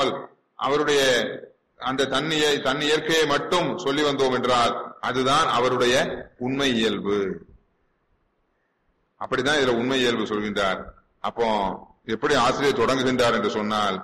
சொல்லாமல் அவருடைய அந்த தன்னியை தன் இயற்கையை மட்டும் சொல்லி வந்தோம் என்றால் அதுதான் அவருடைய உண்மை இயல்பு அப்படிதான் இதுல உண்மை இயல்பு சொல்கின்றார் அப்போ எப்படி ஆசிரியர் தொடங்குகின்றார் என்று சொன்னால்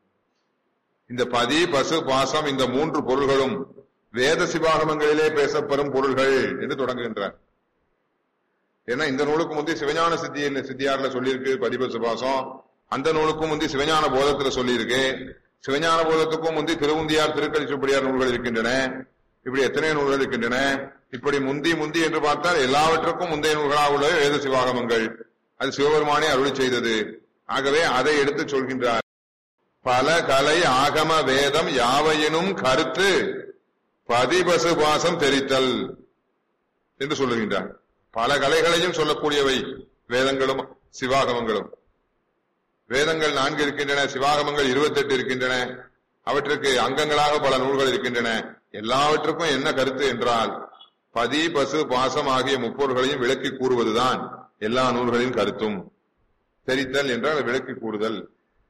இந்த பதி பசு பாசம் இந்த மூன்று பொருள்களும் வேத சிவாகமங்களிலே பேசப்படும் பொருள்கள் என்று தொடங்குகின்றார் ஏன்னா இந்த நூலுக்கு முந்தைய சிவஞான சித்தியில் சித்தியார்ல சொல்லியிருக்கு பதிபசு பாசம் அந்த நூலுக்கும் முந்தி சிவஞான போதத்துல சொல்லியிருக்கு சிவஞான போதத்துக்கும் முந்தி திருவுந்தியார் திருக்கழிச்சுப்படியார் நூல்கள் இருக்கின்றன இப்படி எத்தனை நூல்கள் இருக்கின்றன இப்படி முந்தி முந்தி என்று பார்த்தால் எல்லாவற்றுக்கும் முந்தைய நூல்களாக உள்ள வேத சிவாகமங்கள் அது சிவபெருமானே அருளி செய்தது ஆகவே அதை எடுத்து சொல்கின்றார் பல கலை ஆகம வேதம் யாவையினும் கருத்து பதிபசு பாசம் தெரித்தல் என்று சொல்லுகின்றார் பல கலைகளையும் சொல்லக்கூடியவை வேதங்களும் சிவாகமங்களும் வேதங்கள் நான்கு இருக்கின்றன சிவாகமங்கள் இருபத்தெட்டு இருக்கின்றன அவற்றுக்கு அங்கங்களாக பல நூல்கள் இருக்கின்றன எல்லாவற்றுக்கும் என்ன கருத்து என்றால் பதி பசு பாசம் ஆகிய முப்பொருள்களையும் விளக்கி கூறுவதுதான் எல்லா நூல்களின் கருத்தும் தெரித்தல் என்றால் விளக்கி கூறுதல்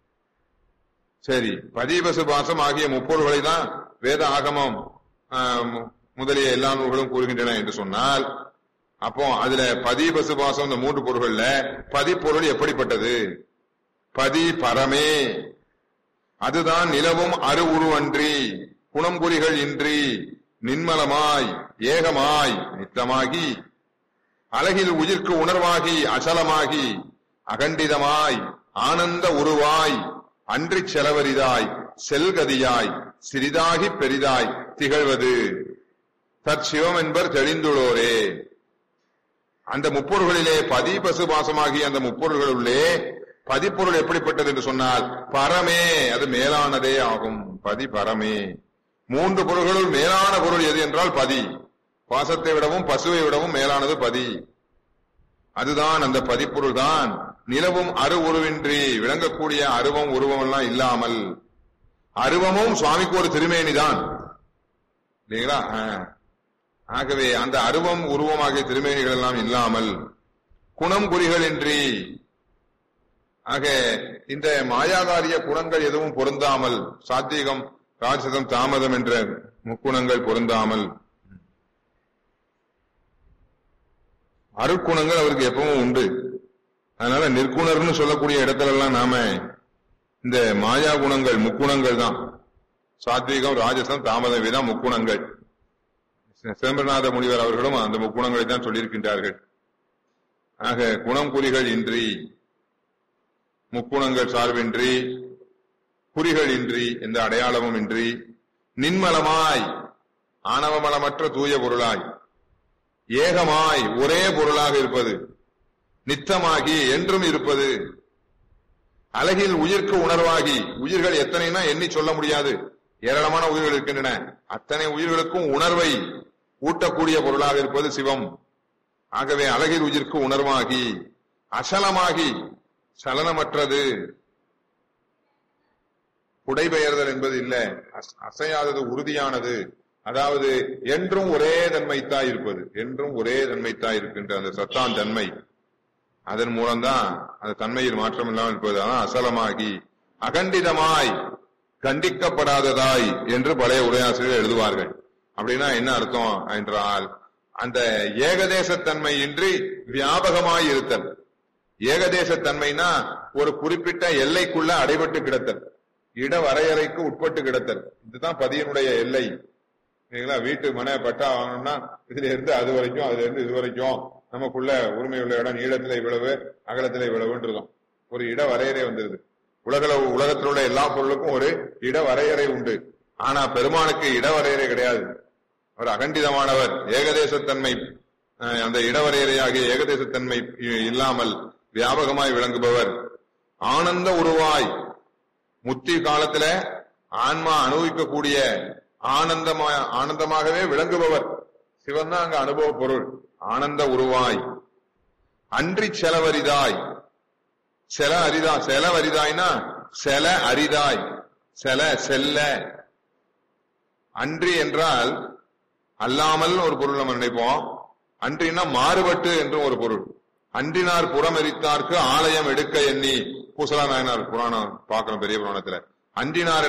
சரி பதி பசு பாசம் ஆகிய முப்பொருள்களை தான் வேத ஆகமம் ஆஹ், மு- முதலிய எல்லா நூல்களும் கூறுகின்றன என்று சொன்னால் அப்போ அதுல பதி பசு பாசம் இந்த மூன்று பொருள்கள்ல பதிப்பொருள் எப்படிப்பட்டது பதி பரமே அதுதான் நிலவும் அரு உருவன்றி குணம்புரிகள் இன்றி நின்மலமாய் ஏகமாய் நித்தமாகி அழகில் உயிர்க்கு உணர்வாகி அசலமாகி அகண்டிதமாய் ஆனந்த உருவாய் அன்றிச் செலவரிதாய் செல்கதியாய் சிறிதாகி பெரிதாய் திகழ்வது தற்சிவம் என்பர் தெளிந்துள்ளோரே அந்த முப்பொருள்களிலே பதி பசு பாசமாகிய அந்த முப்பொருள்களுள்ளே பதிப்பொருள் எப்படிப்பட்டது என்று சொன்னால் பரமே அது மேலானதே ஆகும் பதி பரமே மூன்று பொருள்களுள் மேலான பொருள் எது என்றால் பதி பாசத்தை விடவும் பசுவை விடவும் மேலானது பதி அதுதான் அந்த பதிப்பொருள் தான் நிலவும் அரு உருவின்றி விளங்கக்கூடிய அருவம் உருவம் எல்லாம் இல்லாமல் அருவமும் சுவாமிக்கு ஒரு திருமேனி தான் இல்லைங்களா ஆ. ஆகவே அந்த அருவம் உருவமாகிய திருமேனிகள் எல்லாம் இல்லாமல் குணம் குறிகளின்றி ஆக இந்த மாயாகாரிய குணங்கள் எதுவும் பொருந்தாமல் சாத்வீகம் ராஜசம் தாமதம் என்ற முக்குணங்கள் பொருந்தாமல் அருட்குணங்கள் அவருக்கு எப்பவும் உண்டு அதனால நிற்குணர்னு சொல்லக்கூடிய இடத்துல எல்லாம் நாம இந்த மாயா குணங்கள் முக்குணங்கள் தான் சாத்வீகம் ராஜசம் தாமதம் இதான் முக்குணங்கள் சிதம்பரநாத முனிவர் அவர்களும் அந்த முக்குணங்களை தான் சொல்லியிருக்கின்றார்கள் ஆக குணம் குறிகள் இன்றி முக்குணங்கள் சார்பின்றி குறிகள் இன்றி எந்த அடையாளமும் இன்றி நின்மலமாய் ஆணவமலமற்ற தூய பொருளாய் ஏகமாய் ஒரே பொருளாக இருப்பது நித்தமாகி என்றும் இருப்பது அழகில் உயிர்க்கு உணர்வாகி உயிர்கள் எத்தனைனா எண்ணி சொல்ல முடியாது ஏராளமான உயிர்கள் இருக்கின்றன அத்தனை உயிர்களுக்கும் உணர்வை ஊட்டக்கூடிய பொருளாக இருப்பது சிவம் ஆகவே அழகில் உயிர்க்கு உணர்வாகி அசலமாகி சலனமற்றது புடைபெயர்தல் என்பது இல்ல அஸ்- அசையாதது உறுதியானது அதாவது என்றும் ஒரே தன்மைத்தாய் இருப்பது என்றும் ஒரே தன்மைத்தாய் இருக்கின்ற அந்த சத்தான் தன்மை அதன் மூலம்தான் அந்த தன்மையில் மாற்றம் இல்லாமல் இருப்பது அதான் அசலமாகி அகண்டிதமாய் கண்டிக்கப்படாததாய் என்று பழைய உரையாசிரியர் எழுதுவார்கள் அப்படின்னா என்ன அர்த்தம் என்றால் அந்த ஏகதேசத்தன்மை இன்றி வியாபகமாய் இருத்தல் ஏகதேசத்தன்மைனா ஒரு குறிப்பிட்ட எல்லைக்குள்ள அடைபட்டு கிடத்தல் இட வரையறைக்கு உட்பட்டு கிடத்தல் இதுதான் பதியனுடைய எல்லை சரிங்களா வீட்டு மனை பட்டா வாங்கணும்னா இதுல இருந்து அது வரைக்கும் அதுல இருந்து இது வரைக்கும் நமக்குள்ள உரிமை உள்ள இடம் நீளத்துல இவ்வளவு அகலத்துல இவ்வளவுன்னு இருக்கும் ஒரு இட வரையறை வந்துருது உலகள உலகத்தில் உள்ள எல்லா பொருளுக்கும் ஒரு இட வரையறை உண்டு ஆனா பெருமானுக்கு இட வரையறை கிடையாது அவர் அகண்டிதமானவர் ஏகதேசத்தன்மை அஹ், அந்த இடவரையறையாகிய ஏகதேசத்தன்மை இ- இல்லாமல் வியாபகமாய் விளங்குபவர் ஆனந்த உருவாய் முத்தி காலத்துல ஆன்மா அனுபவிக்கக்கூடிய ஆனந்தமா ஆனந்தமாகவே விளங்குபவர் சிவன் தான் அங்க அனுபவ பொருள் ஆனந்த உருவாய் அன்றி செலவரிதாய் செல அரிதா செலவரிதாய்னா செல அரிதாய் செல செல்ல அன்றி என்றால் அல்லாமல் ஒரு பொருள் நம்ம நினைப்போம் அன்றினா மாறுபட்டு என்றும் ஒரு பொருள் அன்றினார் புறம் எரித்தார்க்கு ஆலயம் எடுக்க எண்ணி பூசலா நாயனார் புராணம் பார்க்கிறோம் பெரிய புராணத்துல அன்றினார்